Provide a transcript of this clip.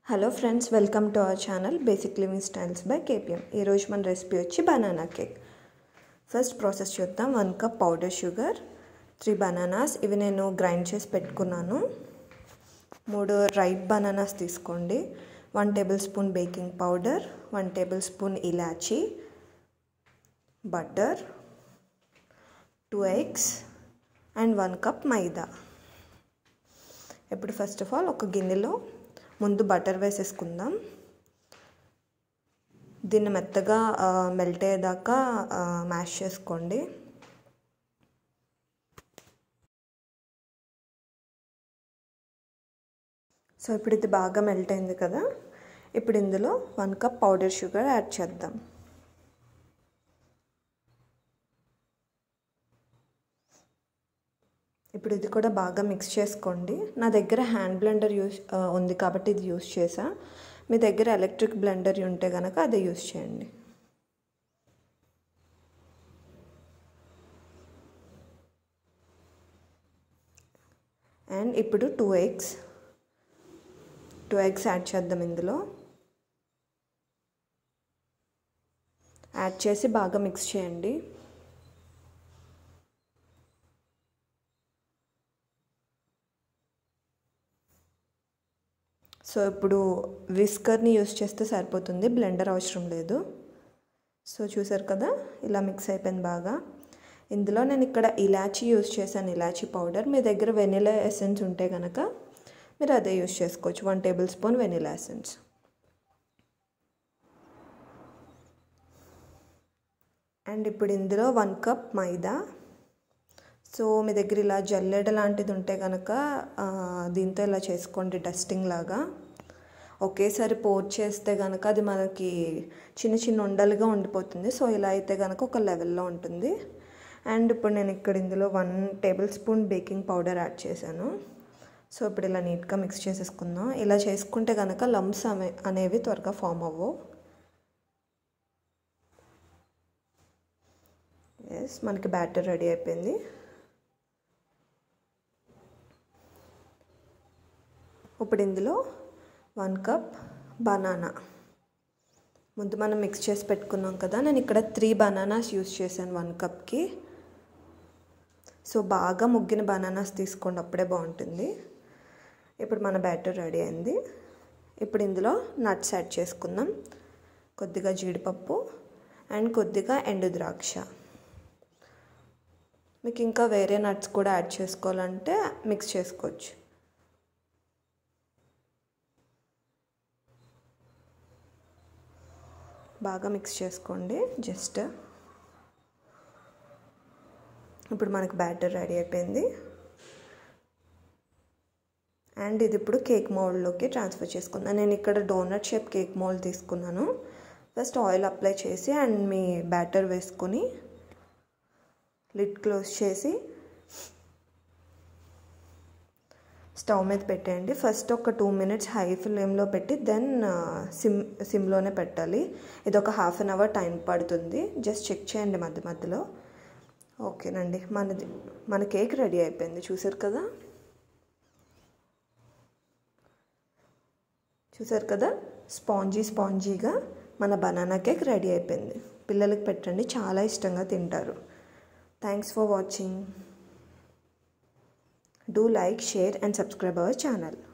hello friends welcome to our channel basic living styles by KPM ఈరోజు మన recipe వచ్చి banana cake first process చూద్దాం one cup powder sugar three bananas ఇవి నేను grind చేసి పెట్టుకున్నాను మూడు రైప్ బనానాస్ తీసుకోండి one tablespoon baking powder one tablespoon elaichi butter two eggs and one cup maida ఇప్పుడు ఫస్ట్ ఆఫ్ ఆల్ ఒక గిన్నెలో ముందు బటర్ వేసేసుకుందాం దీన్ని మెత్తగా మెల్ట్ అయ్యేదాకా మ్యాష్ చేసుకోండి సో ఇప్పుడు ఇది బాగా మెల్ట్ అయింది కదా ఇప్పుడు ఇందులో one cup powder sugar add చేద్దాం ఇప్పుడు ఇది కూడా బాగా మిక్స్ చేసుకోండి నా దగ్గర హ్యాండ్ బ్లెండర్ యూస్ ఉంది కాబట్టి ఇది యూస్ చేసా మీ దగ్గర ఎలక్ట్రిక్ బ్లెండర్ ఉంటే కనుక అదే యూస్ చేయండి అండ్ ఇప్పుడు two eggs two eggs add చేద్దాం ఇందులో యాడ్ చేసి బాగా మిక్స్ చేయండి సో ఇప్పుడు విస్కర్ని యూస్ చేస్తే సరిపోతుంది బ్లెండర్ అవసరం లేదు సో చూసారు కదా ఇలా మిక్స్ అయిపోయింది బాగా ఇందులో నేను ఇక్కడ ఇలాచీ యూస్ చేశాను ఇలాచీ పౌడర్ మీ దగ్గర వెనిలా ఎసెన్స్ ఉంటే కనుక మీరు అదే యూస్ చేసుకోవచ్చు one tablespoon vanilla essence and ఇప్పుడు ఇందులో వన్ కప్ మైదా సో మీ దగ్గర ఇలా జల్లెడ లాంటిది ఉంటే కనుక దీంతో ఇలా చేసుకోండి డస్టింగ్ లాగా ఒకేసారి పోర్ చేస్తే కనుక అది మనకి చిన్న చిన్న ఉండలుగా ఉండిపోతుంది సో ఇలా అయితే కనుక ఒక లెవెల్లో ఉంటుంది అండ్ ఇప్పుడు నేను ఇక్కడ ఇందులో one tablespoon baking powder add చేశాను సో ఇప్పుడు ఇలా నీట్గా మిక్స్ చేసేసుకుందాం ఇలా చేసుకుంటే కనుక లమ్స్ అనేవి త్వరగా ఫామ్ అవ్వవు ఎస్ మనకి బ్యాటర్ రెడీ అయిపోయింది ఇప్పుడు ఇందులో వన్ కప్ బనానా ముందు మనం మిక్స్ చేసి పెట్టుకున్నాం కదా నేను ఇక్కడ త్రీ బనానాస్ యూస్ చేశాను వన్ కప్కి సో బాగా ముగ్గిన బనానాస్ తీసుకోండి అప్పుడే బాగుంటుంది ఇప్పుడు మన బ్యాటర్ రెడీ అయింది ఇప్పుడు ఇందులో నట్స్ యాడ్ చేసుకుందాం కొద్దిగా జీడిపప్పు అండ్ కొద్దిగా ఎండు ద్రాక్ష మీకు ఇంకా వేరే నట్స్ కూడా యాడ్ చేసుకోవాలంటే మిక్స్ చేసుకోవచ్చు బాగా మిక్స్ చేసుకోండి జస్ట్ ఇప్పుడు మనకు బ్యాటర్ రెడీ అయిపోయింది అండ్ ఇది ఇప్పుడు కేక్ మోల్డ్లోకి ట్రాన్స్ఫర్ చేసుకున్నాను నేను ఇక్కడ డోనట్ షేప్ కేక్ మోల్డ్ తీసుకున్నాను ఫస్ట్ ఆయిల్ అప్లై చేసి అండ్ మీ బ్యాటర్ వేసుకొని లిడ్ క్లోజ్ చేసి స్టవ్ మీద పెట్టేయండి ఫస్ట్ ఒక టూ మినిట్స్ హై ఫ్లేమ్లో పెట్టి దెన్ సిమ్ సిమ్లోనే పెట్టాలి ఇది ఒక హాఫ్ అన్ అవర్ టైం పడుతుంది జస్ట్ చెక్ చేయండి మధ్య మధ్యలో ఓకేనండి మనది మన కేక్ రెడీ అయిపోయింది చూసారు కదా చూసారు కదా స్పాంజీ స్పాంజీగా మన బనానా కేక్ రెడీ అయిపోయింది పిల్లలకి పెట్టండి చాలా ఇష్టంగా తింటారు thanks for watching do like share and subscribe our channel